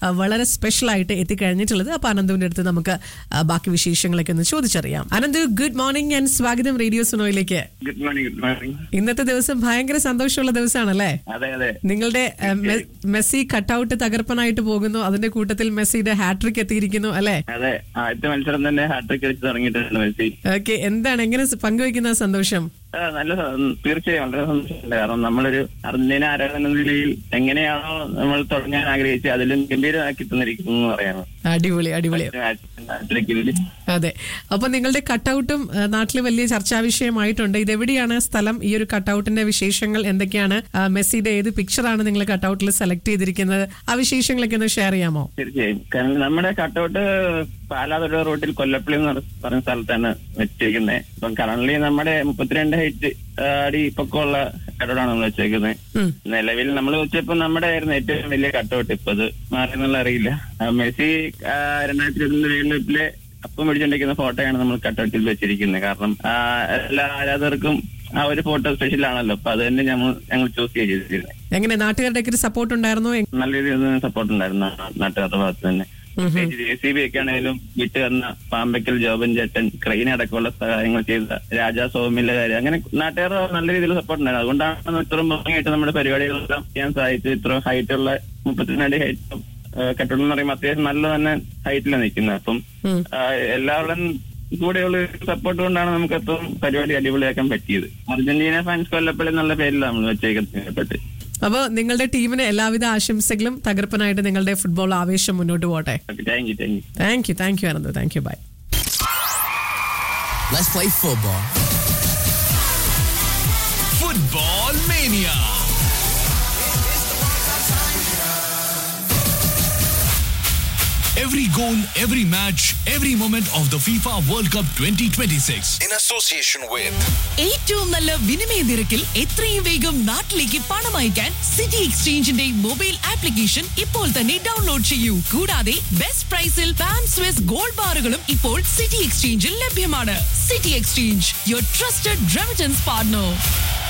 ആ, വളരെ സ്പെഷ്യൽ ആയിട്ട് എത്തിക്കഴിഞ്ഞിട്ടുള്ളത് അപ്പൊ അനന്തുവിന്റെ അടുത്ത് നമുക്ക് ആ, ബാക്കി വിശേഷങ്ങളൊക്കെ ഒന്ന് ചോദിച്ചറിയാം അനന്ത് ഗുഡ് മോർണിംഗ് ആൻഡ് സ്വാഗതം റേഡിയോ സുനോയിലേക്ക് ഗുഡ് മോർണിംഗ് ഗുഡ് മോർണിംഗ് ഇന്നത്തെ ദിവസം ഭയങ്കര സന്തോഷമുള്ള ദിവസമാണല്ലേ അതെ അതെ നിങ്ങളുടെ ആ, മെ- മെസ്സി കട്ടൗട്ട് തകർപ്പനായിട്ട് പോകുന്നു അതിന്റെ കൂട്ടത്തിൽ മെസ്സിയുടെ ഹാട്രിക് എത്തിയിരിക്കുന്നു അല്ലെ അതെ ആദ്യത്തെ മത്സരം തന്നെ ഹാട്രിക് അടിച്ച് തുടങ്ങിയിട്ടുണ്ട് മെസ്സി ഓക്കെ എന്താണ് എങ്ങനെ സ് പങ്കുവയ്ക്കുന്ന ആ സന്തോഷം ആ, നല്ല സ- തീർച്ചയായും വളരെ സന്തോഷമുണ്ട് കാരണം നമ്മളൊരു അർജന്റീന ആരാധന എന്ന നിലയിൽ എങ്ങനെയാണോ നമ്മൾ തുടങ്ങാൻ ആഗ്രഹിച്ചത് അതിലും ഗംഭീരമാക്കി തന്നിരിക്കുന്നു എന്ന് പറയാമോ അടിപൊളി അടിപൊളി ഹാട്രിക്കിൽ അതെ അപ്പൊ നിങ്ങളുടെ കട്ടൗട്ടും നാട്ടിൽ വലിയ ചർച്ചാ വിഷയമായിട്ടുണ്ട് ഇതെവിടെയാണ് സ്ഥലം ഈ ഒരു കട്ടൗട്ടിന്റെ വിശേഷങ്ങൾ എന്തൊക്കെയാണ് ആ, മെസ്സിയുടെ ഏത് പിക്ചറാണ് നിങ്ങൾ കട്ടൗട്ടിൽ സെലക്ട് ചെയ്തിരിക്കുന്നത് ആ വിശേഷങ്ങളൊക്കെ ഒന്ന് ഷെയർ ചെയ്യാമോ തീർച്ചയായും കാരണം നമ്മുടെ കട്ടൗട്ട് പാലാതൊരു റൂട്ടിൽ കൊല്ലപ്പള്ളി എന്ന് പറ- പറഞ്ഞ സ്ഥലത്താണ് വെച്ചിരിക്കുന്നത് ഇപ്പം കറണ്ട്ലി നമ്മുടെ മുപ്പത്തിരണ്ട് ഹൈറ്റ് അടി പൊക്കമുള്ള കട്ടൗട്ടാണ് നമ്മൾ വെച്ചേക്കുന്നത് ഉം. നിലവിൽ നമ്മൾ വെച്ചപ്പോ നമ്മുടെ ആയിരുന്നു ഏറ്റവും വലിയ കട്ടൗട്ട് ഇപ്പൊ അത് മാറിയെന്നുള്ള അറിയില്ല ആ, മെസ്സി ആ, രണ്ടായിരത്തി ഇരുപത്തിരണ്ട് വേൾഡ് കപ്പിലെ അപ്പം പിടിച്ചോണ്ടിരിക്കുന്ന ഫോട്ടോയാണ് നമ്മൾ കട്ടൗട്ടിൽ വെച്ചിരിക്കുന്നത് കാരണം ആ, എല്ലാ ആരാധകർക്കും ആ ഒരു ഫോട്ടോ സ്പെഷ്യൽ ആണല്ലോ അപ്പൊ അത് തന്നെ ഞങ്ങൾ ഞങ്ങൾ ചൂസ് ചെയ്തിരുന്നത് എങ്ങനെ നാട്ടുകാരുടെ ഒക്കെ ഒരു സപ്പോർട്ട് ഉണ്ടായിരുന്നോ എ- നല്ല രീതിയിൽ സപ്പോർട്ട് ഉണ്ടായിരുന്നു ആ നാട്ടുകാരുടെ ഭാഗത്ത് തന്നെ ജെ സി ബി ഒക്കെ ആണെങ്കിലും വിട്ട് തന്ന പാമ്പക്കൽ ജോബൻ ചേട്ടൻ ക്രെയിൻ അടക്കമുള്ള സഹായങ്ങൾ ചെയ്ത രാജാ സോമിന്റെ കാര്യം അങ്ങനെ നാട്ടുകാർ നല്ല രീതിയിൽ സപ്പോർട്ട് ഉണ്ടായിരുന്നു അതുകൊണ്ടാണ് ഇത്രയും ഭംഗിയായിട്ട് നമ്മുടെ പരിപാടികളെല്ലാം ചെയ്യാൻ സാധിച്ചത് ഇത്ര ഹൈറ്റ് ഉള്ള മുപ്പത്തിരണ്ട് ഹൈറ്റ് കെട്ടിടം എന്ന് പറയുമ്പോൾ അത്യാവശ്യം നല്ല തന്നെ ഹൈറ്റിലാണ് നിൽക്കുന്നത് അപ്പം ഉം. ആ, എല്ലാവരുടെയും കൂടെയുള്ള സപ്പോർട്ട് കൊണ്ടാണ് നമുക്ക് എപ്പം പരിപാടി അടിപൊളിയാക്കാൻ പറ്റിയത് അർജന്റീന ഫാൻസ് കൊല്ലപ്പള്ളി എന്നുള്ള പേരിലാണ് നമ്മൾ വെച്ചേക്കുന്നത് അപ്പൊ നിങ്ങളുടെ ടീമിന് എല്ലാവിധ ആശംസകളും തകർപ്പനായിട്ട് നിങ്ങളുടെ ഫുട്ബോൾ ആവേശം മുന്നോട്ട് പോട്ടെ thank you thank you thank you thank you Ananth thank you bye Let's play football. Football Mania. Every goal, every match, every moment of the FIFA World Cup 2026. In association with ഏറ്റവും നല്ല വിനിമയ നിരക്കിൽ എത്രയും വേഗം നാട്ടിലേക്ക് പണം അയക്കാൻ സിറ്റി എക്സ്ചേഞ്ചിന്റെ മൊബൈൽ ആപ്ലിക്കേഷൻ ഇപ്പോൾ തന്നെ ഡൗൺലോഡ് ചെയ്യൂ കൂടാതെ ബെസ്റ്റ് പ്രൈസിൽ പാം സ്വിസ് ഗോൾഡ് ബാറുകളും ഇപ്പോൾ സിറ്റി എക്സ്ചേഞ്ചിൽ ലഭ്യമാണ് city exchange your trusted remittance partner